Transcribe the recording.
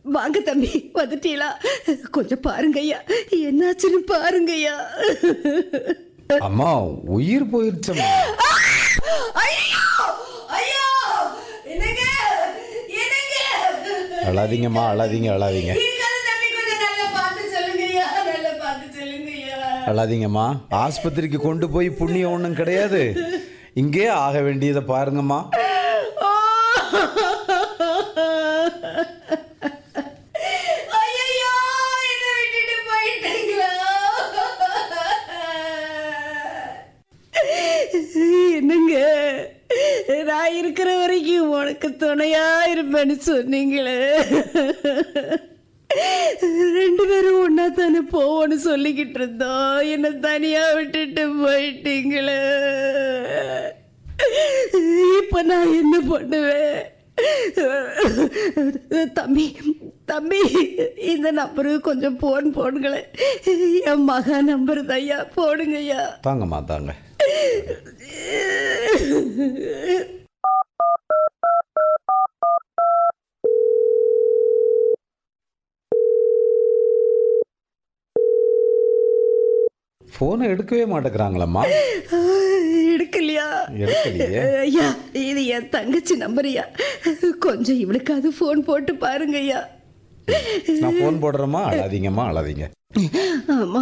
வாங்க தம்பி வந்துட்டீங்களா கொஞ்சம் பாருங்க ஐயா என்னாச்சுன்னு பாருங்க ஐயா அம்மா உயிர் போயிருச்சம்மா ஐயோ ஐயோ என்னங்க என்னங்க அழாதீங்கம்மா அழாதீங்க அழாதீங்க இருக்காது தம்பி கொஞ்சம் நல்லா பார்த்து சொல்லுங்க ஐயா நல்லா பார்த்து சொல்லுங்க ஐயா அழாதீங்கம்மா ஆஸ்பத்திரிக்கு கொண்டு போய் புண்ணியம் ஒன்றும் கிடையாது இங்கே ஆக வேண்டியதை பாருங்கம்மா ஐயையோ, என்னை விட்டுட்டு போயிட்டீங்களா? என்னங்க நான் இருக்கிற வரைக்கும் உனக்கு துணையா இருப்பேன்னு சொன்னீங்களே ரெண்டு பேரும் ஒன்னா தானே போவோன்னு சொல்லிக்கிட்டு இருந்தோம் என்னை தனியா விட்டுட்டு போயிட்டீங்களே இப்ப நான் என்ன பண்ணுவேன் தம்பி தம்பி இந்த நம்பருக்கு கொஞ்சம் போன் போடுங்களேன் என் மகா நம்பர் ஐயா போடுங்க ஐயா தாங்கம்மா தாங்க ஃபோனை எடுக்கவே மாட்டேங்கிறாங்களம்மா எடுக்கலையா எடுக்கலையே ஐயா இது என் தங்கச்சி நம்பர் ஐயா கொஞ்சம் இவளுக்காவது ஃபோன் போட்டு பாருங்க ஐயா நான் ஃபோன் போடுறேம்மா அழாதீங்கம்மா அழாதீங்க ஆமா